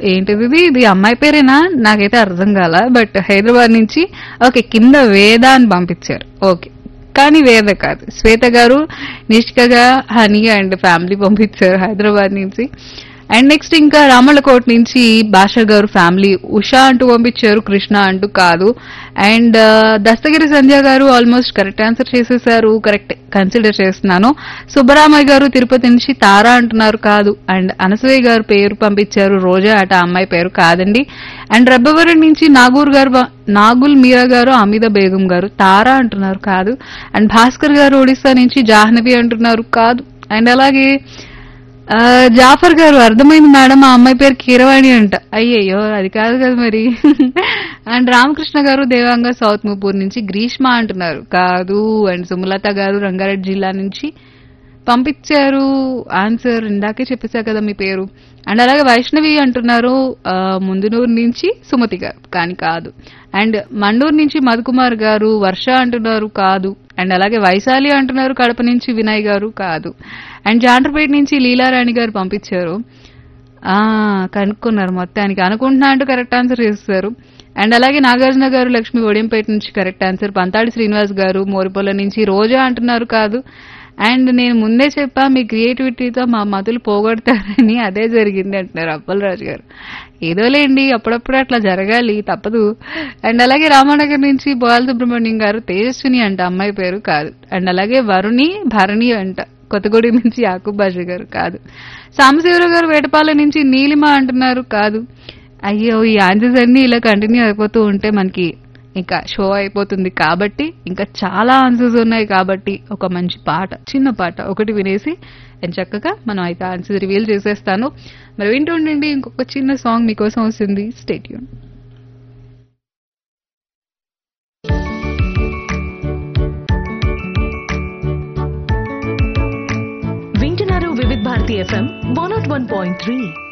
ఏంటిది ఇది? ఇది అమ్మాయి పేరేనా నాకైతే అర్థం కాల బట్ హైదరాబాద్ నుంచి ఓకే కింద వేద అని పంపించారు ఓకే కానీ వేద కాదు శ్వేత గారు నిష్కగా హనీ అండ్ ఫ్యామిలీ పంపించారు హైదరాబాద్ నుంచి అండ్ నెక్స్ట్ ఇంకా రామళ్ళకోట్ నుంచి భాష గారు ఫ్యామిలీ ఉషా అంటూ పంపించారు కృష్ణ అంటూ కాదు and Dastagiri Sandhya garu almost correct answer చేసేసారు కరెక్ట్ కన్సిడర్ చేస్తున్నాను సుబ్బరామయ్య గారు తిరుపతి నుంచి తారా అంటున్నారు కాదు అండ్ అనసూయ గారు పేరు పంపించారు రోజా అట అమ్మాయి పేరు కాదండి అండ్ రబ్బవరం నుంచి నాగూర్ గారు బ- నాగుల్ మీరా గారు అమిద బేగం గారు తారా అంటున్నారు కాదు అండ్ భాస్కర్ గారు ఒడిస్సా నుంచి జాహ్నవి అంటున్నారు కాదు అండ్ అలాగే ఆ, జాఫర్ గారు అర్థమైంది మేడం ఆ అమ్మాయి పేరు కీరవాణి అంట అయ్యయ్యో అది కాదు కదా మరి అండ్ రామకృష్ణ గారు దేవాంగ సౌత్ ముపూర్ నుంచి గ్రీష్మ అంటున్నారు కాదు అండ్ సుమలత గారు రంగారెడ్డి జిల్లా నుంచి పంపించారు ఆన్సర్ ఇందాకే చెప్పేశా కదా మీ పేరు అండ్ అలాగే వైష్ణవి అంటున్నారు ఆ, ముందునూరు నుంచి సుమతి గారు కానీ కాదు అండ్ మండూరు నుంచి మధుకుమార్ గారు వర్ష అంటున్నారు కాదు అండ్ అలాగే వైశాలి అంటున్నారు కడప నుంచి వినయ్ గారు కాదు అండ్ జాండ్రపేట నుంచి లీలారాణి గారు పంపించారు ఆ కనుక్కున్నారు మొత్తానికి అనుకుంటున్నా అంటూ కరెక్ట్ ఆన్సర్ చేస్తారు అండ్ అలాగే నాగార్జున గారు లక్ష్మి ఒడియంపేట నుంచి కరెక్ట్ ఆన్సర్ పంతాడి శ్రీనివాస్ గారు మోరిపొల నుంచి రోజా అంటున్నారు కాదు అండ్ నేను ముందే చెప్పా మీ క్రియేటివిటీతో మా మతులు పోగొడతారని అదే జరిగింది అంటున్నారు అప్పలరాజు గారు ఏదోలేండి అప్పుడప్పుడు అట్లా జరగాలి తప్పదు అండ్ అలాగే రామానగర్ నుంచి బోయాల సుబ్రహ్మణ్యం గారు తేజస్విని అంట అమ్మాయి పేరు కాదు అండ్ అలాగే వరుణి భరణి అంట కొత్తగూడి నుంచి యాకూబ్ బాషా గారు కాదు సాంబశివరావు గారు వేటపాలెం నుంచి నీలిమ అంటున్నారు కాదు అయ్యో ఈ ఆన్సర్స్ అన్ని ఇలా కంటిన్యూ అయిపోతూ ఉంటే మనకి ఇంకా షో అయిపోతుంది కాబట్టి ఇంకా చాలా ఆన్సర్స్ ఉన్నాయి కాబట్టి ఒక మంచి పాట చిన్న పాట ఒకటి వినేసి and చక్కగా మనం అయితే ఆన్సర్ రివీల్ చేసేస్తాను మరి వింటూ ఉండండి ఇంకొక చిన్న సాంగ్ మీకోసం వస్తుంది స్టేట్యూన్ వింటున్నారు Vividh Bharati FM one not one point three